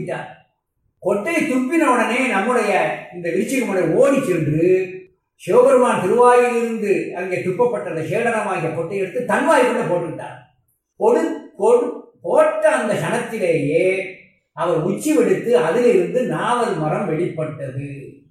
துப்பிட்டார் கொட்டை துப்பின உடனே நம்முடைய இந்த விருச்சிகமுடைய ஓடி சென்று சிவபெருமான் திருவாயிலிருந்து அங்கே துப்பப்பட்ட அந்த சேடனமாகிய கொட்டை எடுத்து தன் வாய்க்குள்ள போட்டுவிட்டார் பொடு பொடு போட்ட அந்த கணத்திலேயே அவர் உச்சி வெடித்து அதிலிருந்து நாவல் மரம் வெளிப்பட்டது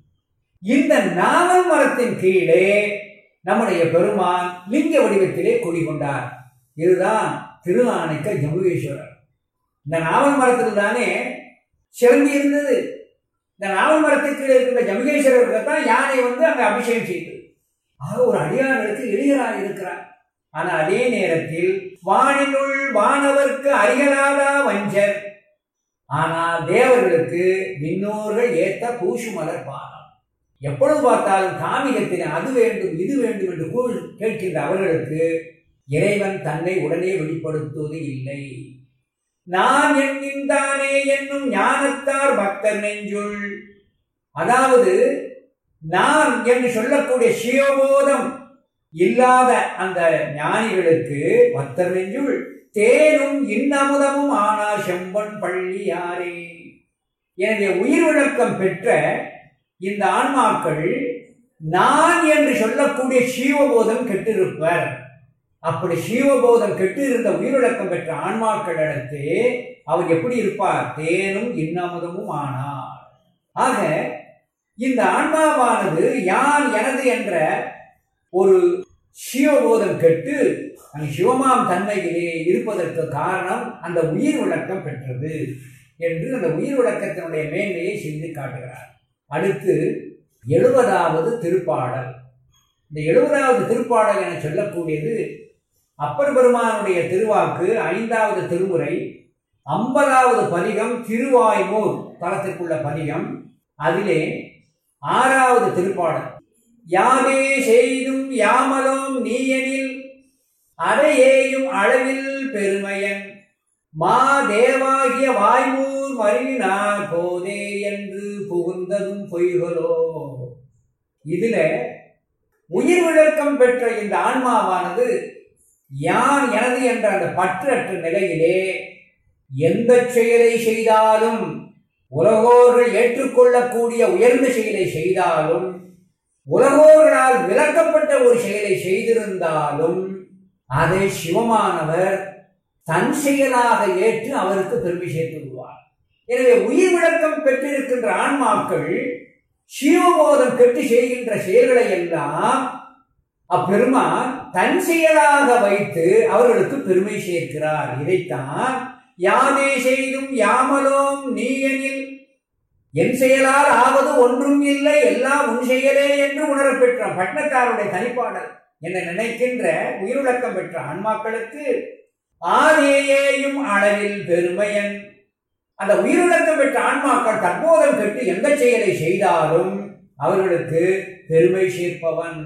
இந்த நாவல் மரத்தின் கீழே நம்முடைய பெருமான் லிங்க வடிவத்திலே குடிகொண்டார் இதுதான் திரு ஆணைக்க ஜம்புகேஸ்வரர் இந்த நாவல் மரத்தில் தானே சிறந்தி இருந்தது இந்த நாவல் மரத்துக்கு கீழே இருக்கின்ற ஜம்புகேஸ்வரருக்கு தான் யானை வந்து அங்கே அபிஷேகம் செய்தது ஆக ஒரு அடியார்களுக்கு எளியராக இருக்கிறார் ஆனால் அதே நேரத்தில் வானினுள் வானவர்க்கு அரிகலாதா வஞ்சர் ஆனால் தேவர்களுக்கு விண்ணோர்கள் ஏத்த பூசு மலர் பானம் எப்பொழுது பார்த்தாலும் காமிகத்தினை அது வேண்டும் இது வேண்டும் என்று கூ கேட்கின்ற அவர்களுக்கு இறைவன் தன்னை உடனே வெளிப்படுத்துவது இல்லை நான் என்கின்றானே என்னும் ஞானத்தார் பக்தர் நெஞ்சுள் அதாவது நான் என்று சொல்லக்கூடிய சிவபோதம் இல்லாத அந்த ஞானிகளுக்கு பக்தர் நெஞ்சுள் தேனும் இன்னமுதமும் ஆனா செம்பன் பள்ளி யாரே எனவே உயிர் விளக்கம் பெற்ற இந்த ஆன்மாக்கள் நான் என்று சொல்லக்கூடிய சீவபோதம் கெட்டிருப்பர் அப்படி சீவபோதம் கெட்டு இருந்த உயிரிழக்கம் பெற்ற ஆன்மாக்களிடத்து அவர் எப்படி இருப்பார் தேனும் இன்னமுதமும் ஆனார் ஆக இந்த ஆன்மாவானது யார் எனது என்ற ஒரு சிவபோதம் கெட்டு அந்த சிவமாம் தன்மையிலே இருப்பதற்கு காரணம் அந்த உயிர் விளக்கம் பெற்றது என்று அந்த உயிர் விளக்கத்தினுடைய மேன்மையை செய்து காட்டுகிறார் அடுத்து எழுபதாவது திருப்பாடல் இந்த எழுபதாவது திருப்பாடல் என சொல்லக்கூடியது அப்பர் பெருமானுடைய திருவாக்கு ஐந்தாவது திருமுறை ஐம்பதாவது பதிகம் திருவாய்மூர் தளத்திற்குள்ள பதிகம் அதிலே ஆறாவது திருப்பாடல் யாவே செய்தும் யாமலும் நீயனில் அதையேயும் அளவில் பெருமையன் மா தேவாகிய வாய்மூர் மறினார் போதே என்று புகுந்ததும் பொய்களோ இதுல உயிர் விளக்கம் பெற்ற இந்த ஆன்மாவானது யான் எனது என்ற அந்த பற்றற்ற நிலையிலே எந்த செயலை செய்தாலும் உலகோர்கள் ஏற்றுக்கொள்ளக்கூடிய உயர்ந்த செயலை செய்தாலும் உலகோர்களால் விளக்கப்பட்ட ஒரு செயலை செய்திருந்தாலும் அதை சிவமானவர் தன் செயலாக ஏற்று அவருக்கு பெருமை சேர்த்து விடுவார் எனவே உயிர் விளக்கம் பெற்றிருக்கின்ற ஆன்மாக்கள் சிவபோதம் பெற்று செய்கின்ற செயல்களை எல்லாம் அப்பெருமான் தன் செயலாக வைத்து அவர்களுக்கு பெருமை சேர்க்கிறார் இதைத்தான் யாமே செய்தும் யாமலோம் நீயனில் என் செயலால் ஆவது ஒன்றும் இல்லை எல்லாம் உன் செயலே என்று உணரப் பெற்ற பட்னத்தாருடைய தனிப்பாடல் என நினைக்கின்ற உயிரிழக்கம் பெற்ற ஆன்மாக்களுக்கு ஆதேயேயும் அளவில் பெருமையன் அந்த உயிரிழக்கம் பெற்ற ஆன்மாக்கள் தற்போதம் பெற்று எந்த செயலை செய்தாலும் அவர்களுக்கு பெருமை சேர்ப்பவன்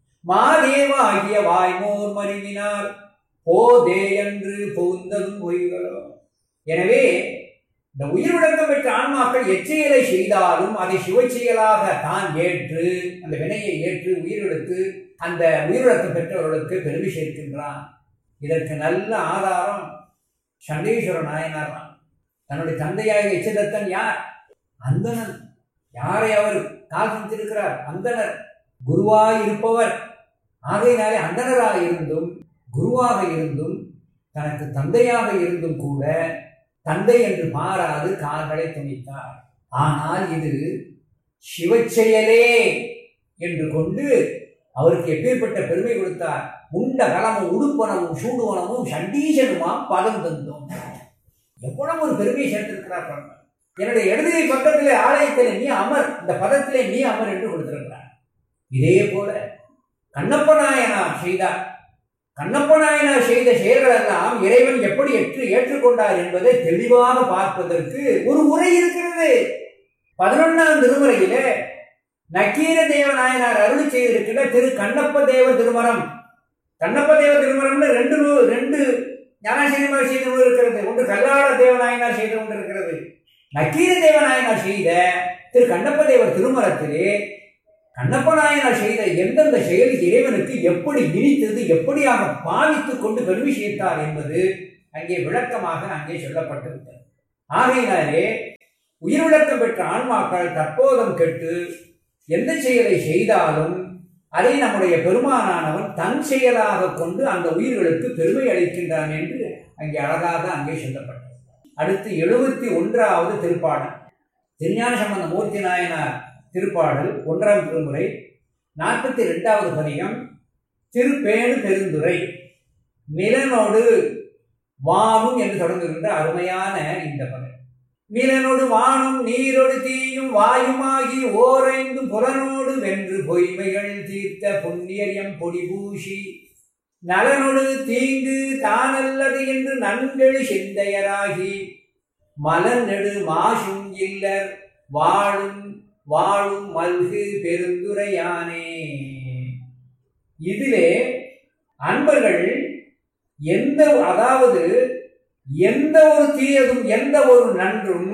மாதேவ ஆகிய வாய்மோர் மருங்கினார் போதே என்று புகுந்ததும் பொய்களோ எனவே இந்த உயிரிழக்கம் பெற்ற ஆன்மாக்கள் எச்செயலை செய்தாலும் அதை சிவச்செயலாக தான் ஏற்று அந்த வினையை ஏற்று உயிரெடுத்து அந்த உயிரிழக்கம் பெற்றவர்களுக்கு பெருமை சேர்க்கின்றான் இதற்கு நல்ல ஆதாரம் சண்டீஸ்வர நாயனார் தான் தன்னுடைய தந்தையாக எச்சதத்தன் யார் அந்தணன் யாரை அவர் கால்பித்திருக்கிறார் அந்தனர் குருவாய் இருப்பவர் ஆகையினாலே அந்தனராக இருந்தும் குருவாக இருந்தும் தனக்கு தந்தையாக இருந்தும் கூட தந்தை என்று மாறாது கால்களை துணித்தார் ஆனால் இது சிவச்செயலே என்று கொண்டு அவருக்கு எப்பேற்பட்ட பெருமை கொடுத்தார் உண்ட கலமும் உடுப்பனமும் சூடுவனமும் சண்டீசனுமா பதம் தந்தோம் எவ்வளவு ஒரு பெருமையை சேர்த்திருக்கிறார் பாருங்க என்னுடைய இடதுகை பக்கத்திலே ஆலயத்திலே நீ அமர் இந்த பதத்திலே நீ அமர் என்று கொடுத்திருக்கிறார் இதே போல கண்ணப்ப நாயனார் செய்தார் கண்ணப்ப நாயனார் செய்த செயல்கள் எல்லாம் இறைவன் எப்படி ஏற்று ஏற்றுக்கொண்டார் என்பதை தெளிவாக பார்ப்பதற்கு ஒரு உரை இருக்கிறது பதினொன்னாம் திருமுறையிலே நக்கீர தேவ நாயனார் அருளி செய்திருக்கிற திரு கண்ணப்ப தேவ திருமரம் கண்ணப்ப தேவ திருமரம்னு ரெண்டு நூ- ரெண்டு ஞானாசிரியமாக செய்த நூல் இருக்கிறது ஒன்று கல்லாட தேவநாயனார் செய்து கொண்டிருக்கிறது நக்கீர தேவநாயனார் செய்த திரு கண்ணப்ப தேவர் திருமரத்திலே கண்ணப்ப நாயனார் செய்த எந்தெந்த செயல் இறைவனுக்கு எப்படி இனித்தது எப்படியாக பாவித்துக் கொண்டு பெருமை சேர்த்தார் என்பது அங்கே விளக்கமாக அங்கே சொல்லப்பட்டிருக்கிறது ஆகையினாலே உயிரிழக்கம் பெற்ற ஆன்மாக்கள் தற்போதம் கெட்டு எந்த செயலை செய்தாலும் அதை நம்முடைய பெருமானானவன் தன் செயலாக கொண்டு அந்த உயிர்களுக்கு பெருமை அளிக்கின்றான் என்று அங்கே அழகாக அங்கே சொல்லப்பட்டது அடுத்து எழுபத்தி ஒன்றாவது திருப்பாடல் திருஞான சம்பந்த மூர்த்தி நாயனார் திருப்பாடல் ஒன்றாம் திருமுறை நாற்பத்தி ரெண்டாவது பதிகம் திருப்பேணு பெருந்துரை நிலனோடு வானும் என்று தொடங்குகின்ற அருமையான இந்த பதம் நிலனோடு வானும் நீரோடு தீயும் வாயுமாகி ஓரைந்து புலனோடு வென்று பொய்மைகள் தீர்த்த புண்ணியம் பொடி பூசி நலனொடு தீங்கு தானல்லது என்று நன்கெழு சிந்தையராகி மலநெடு மாசும் இல்லர் வாழும் வாழும் மல்கு பெருந்துரையானே இதிலே அன்பர்கள் எந்த அதாவது எந்த ஒரு தீயதும் எந்த ஒரு நன்றும்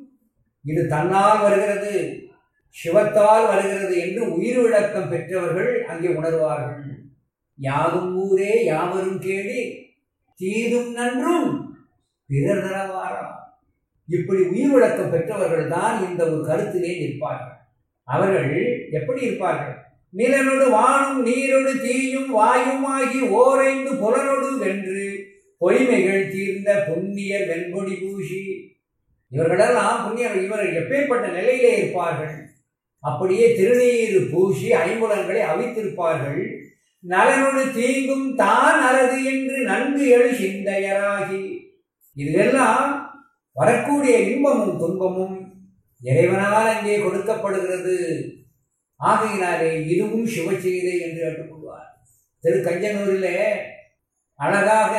இது தன்னால் வருகிறது சிவத்தால் வருகிறது என்று உயிர் விளக்கம் பெற்றவர்கள் அங்கே உணர்வார்கள் யாதும் ஊரே யாவரும் கேடி தீதும் நன்றும் பிறர் தரவாரா இப்படி உயிர் விளக்கம் பெற்றவர்கள் தான் இந்த ஒரு கருத்திலே நிற்பார்கள் அவர்கள் எப்படி இருப்பார்கள் நிலனொடு வானும் நீரொடு தீயும் வாயுமாகி ஓரைந்து புலனொடு வென்று பொய்மைகள் தீர்ந்த புண்ணியர் வெண்பொடி பூசி இவர்களெல்லாம் புண்ணியர் இவர்கள் எப்பேற்பட்ட நிலையிலே இருப்பார்கள் அப்படியே திருநீர் பூசி ஐம்புலன்களை அவித்திருப்பார்கள் நலனொடு தீங்கும் தான் அறது என்று நன்கு எழு சிந்தையராகி இதெல்லாம் வரக்கூடிய இன்பமும் துன்பமும் இறைவனால் அங்கே கொடுக்கப்படுகிறது ஆகையினாலே இதுவும் சிவச்செய்தே என்று ஏற்றுக்கொள்வார் திரு கஞ்சனூரிலே அழகாக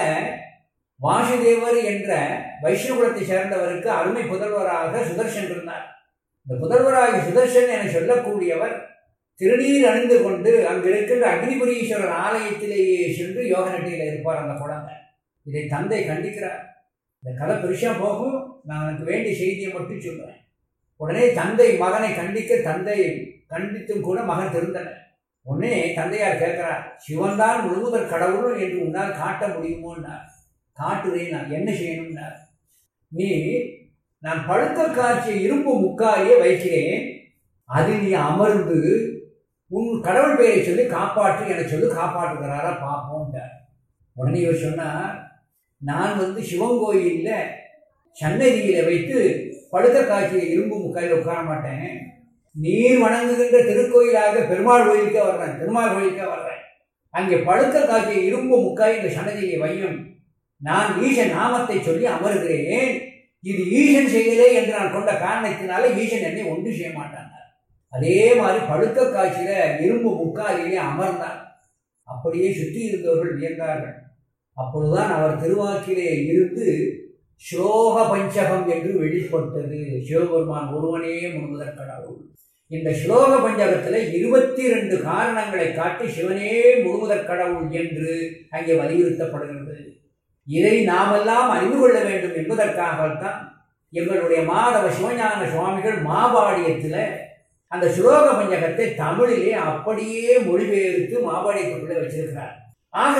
வாசுதேவர் என்ற வைஷ்ணவகுலத்தை சேர்ந்தவருக்கு அருமை புதல்வராக சுதர்ஷன் இருந்தார் இந்த புதல்வராக சுதர்ஷன் என சொல்லக்கூடியவர் திருநீர் அணிந்து கொண்டு அங்கு இருக்கின்ற அக்னிபுரீஸ்வரர் ஆலயத்திலேயே சென்று யோக நட்டியில் இருப்பார் அந்த குழந்தை இதை தந்தை கண்டிக்கிறார் இந்த கதை பெருசாக போகும் நான் எனக்கு வேண்டிய செய்தியை மட்டும் சொல்லுவேன் உடனே தந்தை மகனை கண்டிக்க தந்தை கண்டித்தும் கூட மகன் திருந்தன உடனே தந்தையார் கேட்கிறார் சிவன் தான் முழுவதற் கடவுளும் என்று உன்னால் காட்ட முடியுமோன்னார் காட்டுறேன் நான் என்ன செய்யணும்னார் நீ நான் பழுக்க காய்ச்சிய இரும்பு முக்காயே வைக்கிறேன் அதில் நீ அமர்ந்து உன் கடவுள் பெயரை சொல்லி காப்பாற்று என சொல்லி காப்பாற்றுகிறாரா பார்ப்போம்ட்டார் உடனே இவர் சொன்னார் நான் வந்து சிவன் கோயிலில் சன்னதியில் வைத்து படுக்க காய்ச்சிய இரும்பு முக்காயில் உட்கார மாட்டேன் நீர் வணங்குகின்ற திருக்கோயிலாக பெருமாள் கோயிலுக்கே வர்றேன் பெருமாள் கோயிலுக்கே வர்றேன் அங்கே படுக்க காய்ச்சிய இரும்பு முக்காய் இந்த சன்னதியை வையும் நான் ஈசன் நாமத்தை சொல்லி அமர்கிறேன் இது ஈசன் செயலே என்று நான் கொண்ட காரணத்தினால ஈசன் என்னை ஒன்று செய்ய மாட்டாங்க அதே மாதிரி படுக்க காட்சியில இரும்பு முக்காலிலே அமர்ந்தார் அப்படியே சுற்றி இருந்தவர்கள் வியந்தார்கள் அப்பொழுதுதான் அவர் திருவாக்கிலே இருந்து ஸ்லோக பஞ்சகம் என்று வெளிப்பட்டது சிவபெருமான் ஒருவனே முழுவதற் கடவுள் இந்த ஸ்லோக பஞ்சகத்தில் இருபத்தி ரெண்டு காரணங்களை காட்டி சிவனே முழுவதற் கடவுள் என்று அங்கே வலியுறுத்தப்படுகிறது இதை நாமெல்லாம் அறிந்து கொள்ள வேண்டும் என்பதற்காகத்தான் எங்களுடைய மாதவ சிவஞான சுவாமிகள் மாபாடியத்தில் அந்த ஸ்லோக பஞ்சகத்தை தமிழிலே அப்படியே மொழிபெயர்த்து மாபாடியத்துக்குள்ளே வச்சிருக்கிறார் ஆக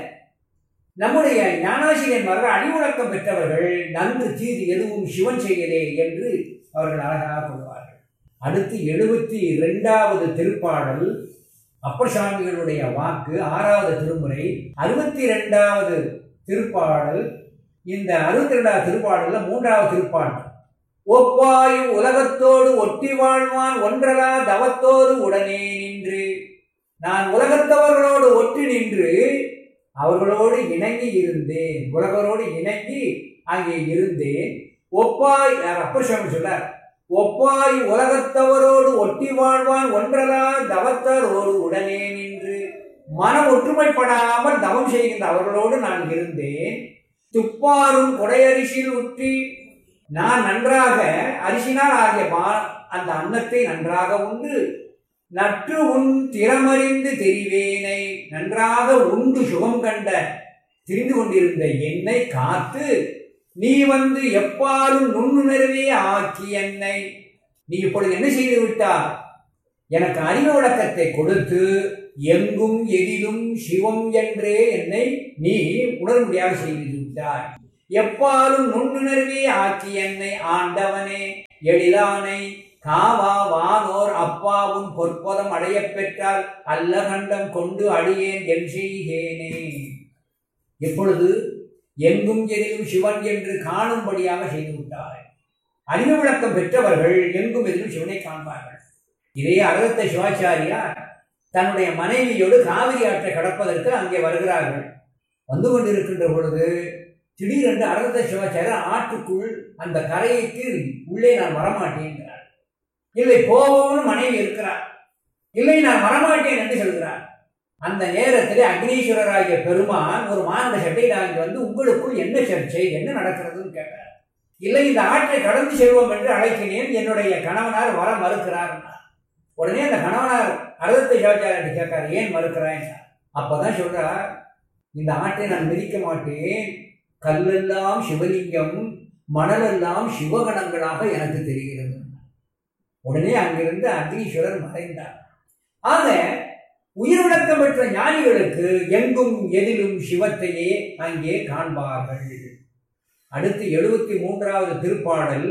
நம்முடைய ஞானாசிரியன்மார்கள் அடிமுழக்கம் பெற்றவர்கள் நன்கு தீது எதுவும் சிவன் செய்யலே என்று அவர்கள் அழகாக கொள்வார்கள் அடுத்து எழுபத்தி இரண்டாவது திருப்பாடல் அப்பர் சுவாமிகளுடைய வாக்கு ஆறாவது திருமுறை அறுபத்தி ரெண்டாவது திருப்பாடல் இந்த அறுபத்தி ரெண்டாவது திருப்பாடலில் மூன்றாவது திருப்பாடல் ஒப்பாயும் உலகத்தோடு ஒட்டி வாழ்வான் ஒன்றலா தவத்தோடு உடனே நின்று நான் உலகத்தவர்களோடு ஒற்றி நின்று அவர்களோடு இணங்கி இருந்தேன் உலகரோடு இணங்கி அங்கே இருந்தேன் ஒப்பாய் அப்பர் சுவாமி சொல்லார் ஒப்பாய் உலகத்தவரோடு ஒட்டி வாழ்வான் ஒன்றலா தவத்தரோடு உடனே நின்று மனம் ஒற்றுமைப்படாமல் தவம் செய்கின்ற அவர்களோடு நான் இருந்தேன் துப்பாரும் கொடையரிசியில் உற்றி நான் நன்றாக அரிசினால் ஆகிய மா அந்த அன்னத்தை நன்றாக உண்டு நற்று உன் திறமறிந்து தெரிவேனை நன்றாக உண்டு சுகம் கண்ட தெரிந்து கொண்டிருந்த என்னை காத்து நீ வந்து எப்பாலும் நுண்ணுணர்வே ஆக்கி என்னை நீ இப்பொழுது என்ன செய்து விட்டார் எனக்கு அறிவு விளக்கத்தை கொடுத்து எங்கும் எதிலும் சிவம் என்றே என்னை நீ உணர முடியாத செய்து விட்டாய் எப்பாலும் நுண்ணுணர்வே ஆக்கி என்னை ஆண்டவனே எழிலானை காவா வானோர் அப்பாவும் பொற்பதம் அடையப் பெற்றால் அல்ல கண்டம் கொண்டு அடியேன் என் செய்கேனே எப்பொழுது எங்கும் எதிலும் சிவன் என்று காணும்படியாக செய்து விட்டார் அறிவு விளக்கம் பெற்றவர்கள் எங்கும் எதிலும் சிவனை காண்பார்கள் இதே அகத்த சிவாச்சாரியார் தன்னுடைய மனைவியோடு காவிரி ஆற்றை கடப்பதற்கு அங்கே வருகிறார்கள் வந்து கொண்டிருக்கின்ற பொழுது திடீரென்று அரந்த சிவாச்சாரியர் ஆற்றுக்குள் அந்த கரைக்கு உள்ளே நான் வரமாட்டேங்கிறார் இல்லை போவோம்னு மனைவி இருக்கிறார் இல்லை நான் வரமாட்டேன் என்று சொல்கிறார் அந்த நேரத்தில் அக்னீஸ்வரராகிய பெருமான் ஒரு மாநில சட்டை வாங்கி வந்து உங்களுக்குள் என்ன சர்ச்சை என்ன நடக்கிறதுன்னு கேட்டார் இல்லை இந்த ஆற்றை கடந்து செல்வோம் என்று அழைக்கிறேன் என்னுடைய கணவனார் வர மறுக்கிறார் உடனே அந்த கணவனார் அறுபத்தை சிவாச்சாரியர்கிட்ட கேட்கார் ஏன் மறுக்கிறான் அப்பதான் சொல்றார் இந்த ஆற்றை நான் மிதிக்க மாட்டேன் கல்லெல்லாம் சிவலிங்கம் மணலெல்லாம் சிவகணங்களாக எனக்கு தெரிகிறது உடனே அங்கிருந்து அக்னீஸ்வரர் மறைந்தார் ஆக உயிர் விளக்கம் பெற்ற ஞானிகளுக்கு எங்கும் எதிலும் சிவத்தையே அங்கே காண்பார்கள் அடுத்து எழுபத்தி மூன்றாவது திருப்பாடல்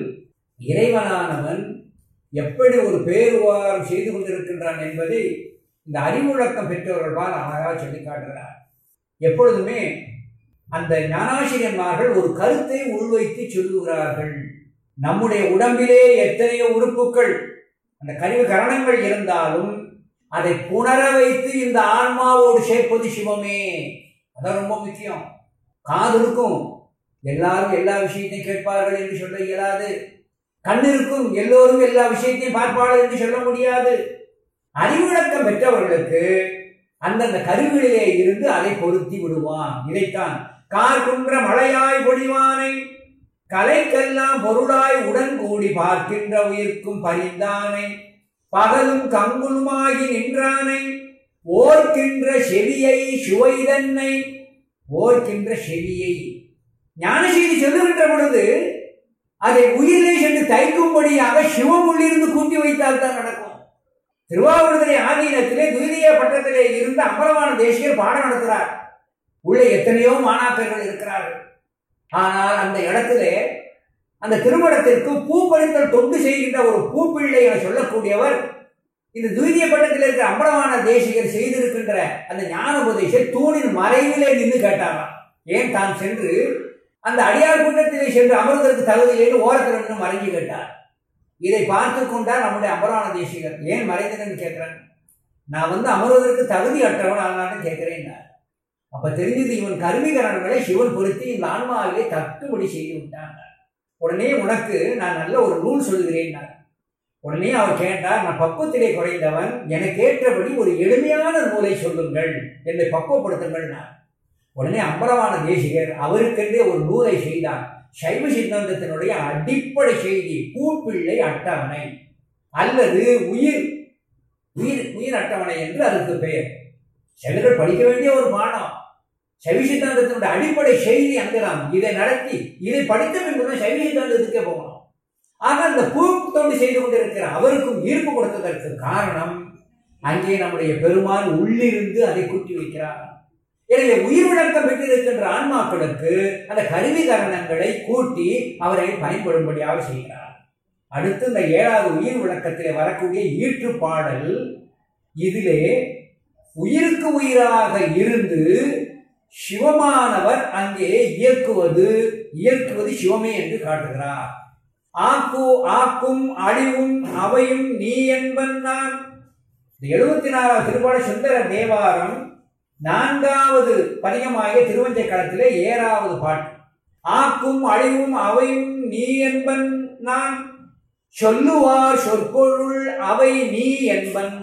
இறைவனானவன் எப்படி ஒரு பேருவாரம் செய்து கொண்டிருக்கின்றான் என்பதை இந்த அறிவுழக்கம் பெற்றவர்களால் அழகாக சொல்லி காட்டுகிறார் எப்பொழுதுமே அந்த ஞானாசிரியன்மார்கள் ஒரு கருத்தை உள்வைத்து சொல்லுகிறார்கள் நம்முடைய உடம்பிலே எத்தனையோ உறுப்புகள் அந்த கருவி கரணங்கள் இருந்தாலும் அதை புணர வைத்து இந்த ஆன்மாவோடு சேர்ப்பது சிவமே அதான் ரொம்ப முக்கியம் காது இருக்கும் எல்லாரும் எல்லா விஷயத்தையும் கேட்பார்கள் என்று சொல்ல இயலாது கண் இருக்கும் எல்லோரும் எல்லா விஷயத்தையும் பார்ப்பார்கள் என்று சொல்ல முடியாது அறிவிழக்கம் பெற்றவர்களுக்கு அந்தந்த கருவிகளிலே இருந்து அதை பொருத்தி விடுவான் இதைத்தான் கார் குன்ற மழையாய் பொழிவானை கலைக்கெல்லாம் பொருளாய் உடன் கூடி பார்க்கின்ற உயிர்க்கும் பரிந்தானை பகலும் கங்குலுமாகி நின்றானை ஓர்க்கின்ற செவியை சுவைதன்னை ஓர்க்கின்ற செவியை ஞான செய்தி சொல்லுகின்ற பொழுது அதை உயிரிலே சென்று தைக்கும்படியாக சிவம் உள்ளிருந்து கூட்டி வைத்தால் தான் நடக்கும் திருவாவூர்துறை ஆதீனத்திலே துயிலிய பட்டத்திலே இருந்த அம்பலமான தேசியர் பாடம் நடத்துகிறார் உள்ளே எத்தனையோ மாணாக்கர்கள் இருக்கிறார்கள் ஆனால் அந்த இடத்திலே அந்த திருமணத்திற்கு பூ பறித்தல் தொண்டு செய்கின்ற ஒரு பூப்பிள்ளை என சொல்லக்கூடியவர் இந்த துயிலிய பட்டத்தில் இருக்கிற அம்பலமான தேசிகர் செய்திருக்கின்ற அந்த ஞான உபதேசர் தூணின் மறைவிலே நின்று கேட்டாராம் ஏன் தான் சென்று அந்த அடியார் கூட்டத்திலே சென்று அமர்வதற்கு தகுதியிலேன்னு ஓரத்தில் நின்று மறைஞ்சு கேட்டார் இதை பார்த்து கொண்டார் நம்முடைய அமரான தேசிகர் ஏன் மறைந்ததுன்னு கேட்கிறேன் நான் வந்து அமர்வதற்கு தகுதி அற்றவன் ஆனான்னு கேட்கிறேன் அப்ப தெரிஞ்சது இவன் கருவிகரணங்களை சிவன் பொருத்தி இந்த ஆன்மாவிலே தட்டுபடி செய்து விட்டாங்க உடனே உனக்கு நான் நல்ல ஒரு நூல் சொல்கிறேன் உடனே அவர் கேட்டார் நான் பக்குவத்திலே குறைந்தவன் எனக்கு ஏற்றபடி ஒரு எளிமையான நூலை சொல்லுங்கள் என்னை பக்குவப்படுத்துங்கள் நான் உடனே அம்பலவான தேசிகர் அவருக்கென்றே ஒரு நூலை செய்தார் சைவ சித்தாந்தத்தினுடைய அடிப்படை செய்தி பூப்பிள்ளை அட்டவணை அல்லது உயிர் உயிர் உயிர் அட்டவணை என்று அதற்கு பெயர் சிலர்கள் படிக்க வேண்டிய ஒரு பாடம் சைவ சித்தாந்தத்தினுடைய அடிப்படை செய்தி அங்குதான் இதை நடத்தி இதை படித்த பின்புதான் சைவ சித்தாந்தத்துக்கே போகணும் ஆக அந்த பூ தொண்டு செய்து கொண்டிருக்கிற அவருக்கும் ஈர்ப்பு கொடுத்ததற்கு காரணம் அங்கே நம்முடைய பெருமான் உள்ளிருந்து அதை கூட்டி வைக்கிறார் எனவே உயிர் விளக்கம் பெற்றிருக்கின்ற ஆன்மாக்களுக்கு அந்த கருவி கரணங்களை கூட்டி அவரை பயன்படும்படியாக செய்கிறார் அடுத்து இந்த ஏழாவது உயிர் விளக்கத்திலே வரக்கூடிய ஈற்று பாடல் இதிலே உயிருக்கு உயிராக இருந்து சிவமானவர் அங்கே இயக்குவது இயக்குவது சிவமே என்று காட்டுகிறார் ஆக்கு ஆக்கும் அழிவும் அவையும் நீ என்பன் நான் இந்த எழுபத்தி நாலாவது திருப்பாட சுந்தர தேவாரம் நான்காவது பதிகமாகிய திருவஞ்சை களத்திலே ஏழாவது பாட்டு ஆக்கும் அழிவும் அவையும் நீ என்பன் நான் சொல்லுவார் சொற்பொருள் அவை நீ என்பன்